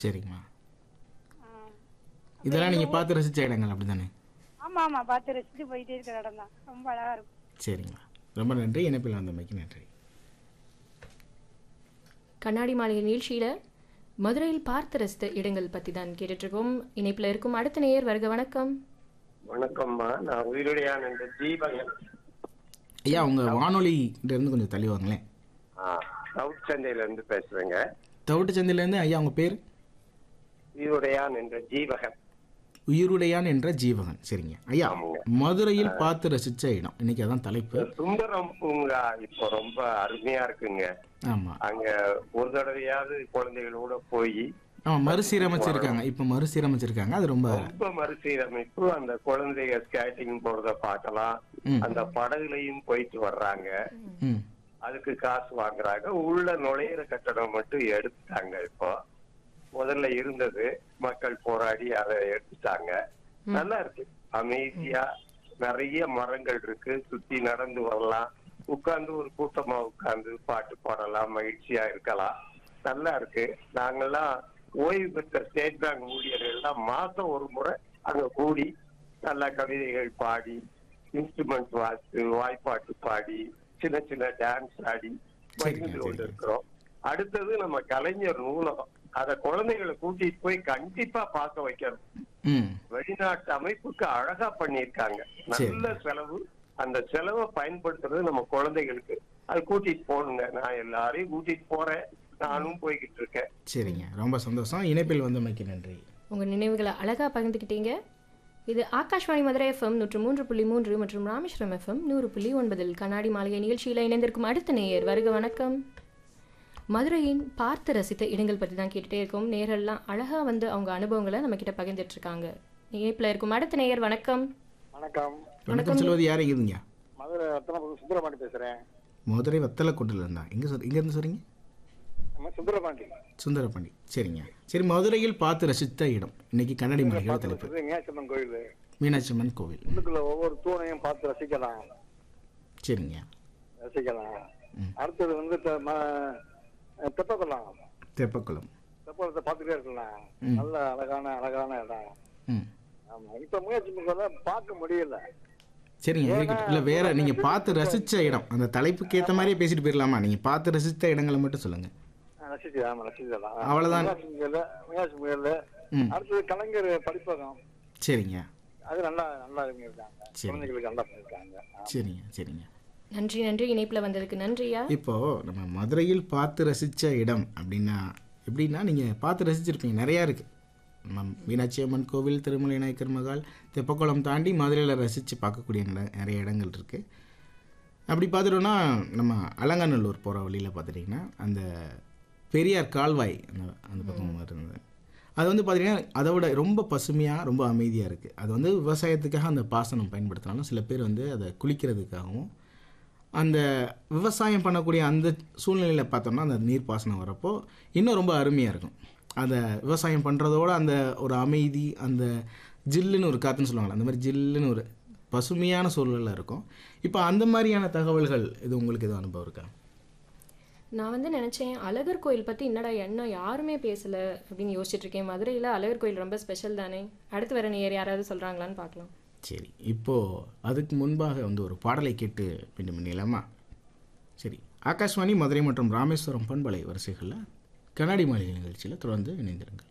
சரிங்கம்மா இதெல்லாம் நீங்கள் பார்த்து ரசிச்ச இடங்கள் அப்படி தானே ஆமா ஆமா பார்த்து ரசிச்சு போயிட்டே இருக்கிற இடம் தான் ரொம்ப அழகா இருக்கும் சரிங்கம்மா ரொம்ப நன்றி இணைப்பில் வந்தமைக்கு நன்றி கண்ணாடி மாளிகை நிகழ்ச்சியில மதுரையில் பார்த்து ரசித்த இடங்கள் பத்தி தான் கேட்டுட்டு இருக்கோம் இணைப்புல இருக்கும் அடுத்த நேயர் வருக வணக்கம் வணக்கம்மா நான் உயிருடையான் என்ற தீபகன் ஐயா உங்கள் வானொலிகிட்ட இருந்து கொஞ்சம் தள்ளி வாங்களேன் சவுத் சந்தையில இருந்து பேசுறேங்க தவிட்டு சந்தையிலேருந்து ஐயா உங்கள் பேர் உயிருடையான் என்ற ஜீவகன் உயிருடையான் என்ற ஜீவகன் சரிங்க ஐயா ஆமாங்க. மதுரையில் பார்த்து ரசிச்ச இடம் இன்னைக்கு அதான் தலைப்பு சுந்தரம் பூங்கா இப்போ ரொம்ப அருமையா இருக்குங்க ஆமாம் அங்க ஒரு தடவையாவது குழந்தைகளோட போய் ஆமாம் மறுசீரமைச்சிருக்காங்க இப்போ மறுசீரமைச்சிருக்காங்க அது ரொம்ப ரொம்ப மறுசீரமைப்பு அந்த குழந்தைங்க ஸ்கேட்டிங் போறத பார்க்கலாம் ம். அந்த படகுலையும் போயிட்டு வர்றாங்க ம் அதுக்கு காசு வாங்குறாங்க உள்ள நுழையிற கட்டணம் மட்டும் எடுத்துட்டாங்க இப்போ முதல்ல இருந்தது மக்கள் போராடி அதை எடுத்துட்டாங்க நல்லா இருக்கு அமைதியா நிறைய மரங்கள் இருக்கு சுத்தி நடந்து வரலாம் உட்கார்ந்து ஒரு கூட்டமா உட்கார்ந்து பாட்டு பாடலாம் மகிழ்ச்சியா இருக்கலாம் நல்லா இருக்கு நாங்கெல்லாம் ஓய்வு பெற்ற ஸ்டேட் பேங்க் ஊழியர்கள் எல்லாம் மாசம் ஒரு முறை அங்க கூடி நல்ல கவிதைகள் பாடி இன்ஸ்ட்ருமெண்ட் வாசித்து வாய்ப்பாட்டு பாடி சின்ன சின்ன டான்ஸ் ஆடி மகிழ்ந்து கொண்டு இருக்கிறோம் அடுத்தது நம்ம கலைஞர் நூலகம் அத குழந்தைகளை கூட்டிட்டு போய் கண்டிப்பா பார்க்க வைக்கணும் ம் வெளிநாட்டு அமைப்புக்கு அழகா பண்ணியிருக்காங்க நல்ல செலவு அந்த செலவை பயன்படுத்துறது நம்ம குழந்தைகளுக்கு அது கூட்டிட்டு போகணுங்க நான் எல்லாரையும் கூட்டிட்டு போறேன் நானும் போய்கிட்டு இருக்கேன் சரிங்க ரொம்ப சந்தோஷம் இணைப்பில் வந்தமைக்கு நன்றி உங்க நினைவுகளை அழகா பகிர்ந்துக்கிட்டீங்க இது ஆகாஷ்வாணி மதுரை எஃப்எம் நூற்று மூன்று புள்ளி மூன்று மற்றும் ராமேஸ்வரம் எஃப்எம் நூறு புள்ளி ஒன்பதில் கண்ணாடி மாளிகை நிகழ்ச்சியில் இணைந்திருக்கும் அடுத்த நேயர் வருக வணக்கம் மதுரையின் பார்த்து ரசித்த இடங்கள் பற்றி தான் கேட்டுட்டே இருக்கோம் நேரெல்லாம் அழகா வந்து அவங்க அனுபவங்களை நம்ம கிட்ட பகிர்ந்துட்டு இருக்காங்க இணைப்பில் இருக்கும் அடுத்த நேயர் வணக்கம் வணக்கம் வணக்கம் சொல்வது யார் இருக்குதுங்க மதுரை ரத்னபுரம் சுந்தரபாண்டி பேசுறேன் மதுரை வத்தலக்கோட்டில் இருந்தா எங்கே சொல் இங்கேருந்து சொல்றீங்க நம்ம சுந்தரபாண்டி சுந்தரபாண்டி சரிங்க சரி மதுரையில் பார்த்து ரசித்த இடம் இன்னைக்கு கண்ணாடி மலையோட தலைப்பு இது மீனாட்சியம்மன் கோயில் மீனாட்சி அம்மன் கோவில் உள்ளுக்குள்ள ஒவ்வொரு தூணையும் பார்த்து ரசிக்கலாம் சரிங்க ரசிக்கலாம் அடுத்தது வந்து தெ- ம- தெப்பக்குளம் தெப்பக்குளம் தெப்பக்குளத்தை பார்த்துட்டே இருக்கலாம் நல்ல அழகான அழகான இடம் ம் ஆமா இப்ப முயற்சி பண்ண பார்க்க முடியல சரிங்க இருக்கட்டும் இல்லை வேற நீங்கள் பார்த்து ரசித்த இடம் அந்த தலைப்புக்கு ஏற்ற மாதிரியே பேசிட்டு போயிடலாமா நீங்கள் பார்த்து ரசித்த இடங்களை மட்டும் சொல்லுங்கள் ஆ, ரசிச்சு ஆமா ரசிக்கலாம் அவ்வளவுதான். மீனாட்சி முயல் மீனாட்சி முயல் ம் அடுத்தது கலைஞர் படிப்பகம் சரிங்க அது நல்லா நல்லா இருக்காங்க சரி. குழந்தைகளுக்கு நல்லா பண்ணிருக்காங்க சரிங்க சரிங்க நன்றி நன்றி இணைப்பில் வந்ததுக்கு நன்றியா இப்போ நம்ம மதுரையில் பார்த்து ரசித்த இடம் அப்படின்னா எப்படின்னா நீங்கள் பார்த்து ரசிச்சிருப்பீங்க நிறையா இருக்குது நம்ம மீனாட்சி அம்மன் கோவில் திருமலை நாயக்கர் மகால் தெப்பக்குளம் தாண்டி மதுரையில் ரசித்து பார்க்கக்கூடிய நட- நிறைய இடங்கள் இருக்குது அப்படி பார்த்துட்டோன்னா நம்ம அலங்காநல்லூர் போகிற வழியில் பார்த்துட்டிங்கன்னா அந்த பெரியார் கால்வாய் அந்த அந்த பக்கம் இருந்தது அது வந்து பார்த்திங்கன்னா அதை விட ரொம்ப பசுமையாக ரொம்ப அமைதியாக இருக்குது அது வந்து விவசாயத்துக்காக அந்த பாசனம் பயன்படுத்தினாலும் சில பேர் வந்து அதை குளிக்கிறதுக்காகவும் அந்த விவசாயம் பண்ணக்கூடிய அந்த சூழ்நிலையில் பார்த்தோம்னா அந்த நீர் பாசனம் வரப்போ இன்னும் ரொம்ப அருமையாக இருக்கும் அந்த விவசாயம் பண்ணுறதோட அந்த ஒரு அமைதி அந்த ஜில்லுன்னு ஒரு காற்றுன்னு சொல்லுவாங்கள்ல அந்த மாதிரி ஜில்லுன்னு ஒரு பசுமையான சூழலில் இருக்கும் இப்போ அந்த மாதிரியான தகவல்கள் இது உங்களுக்கு எதுவும் அனுபவம் இருக்கா நான் வந்து நினச்சேன் அழகர் கோயில் பற்றி என்னடா என்ன யாருமே பேசலை அப்படின்னு யோசிச்சுட்டு இருக்கேன் மதுரையில் அழகர் கோயில் ரொம்ப ஸ்பெஷல் தானே அடுத்து வர நேர் யாராவது சொல்கிறாங்களான்னு பார்க்கலாம் சரி இப்போது அதுக்கு முன்பாக வந்து ஒரு பாடலை கேட்டு மீண்டும் பண்ணிடலாமா சரி ஆகாஷ்வாணி மதுரை மற்றும் ராமேஸ்வரம் பண்பலை வரிசைகளில் கண்ணாடி மாளிகை நிகழ்ச்சியில் தொடர்ந்து இணைந்திருங்கள்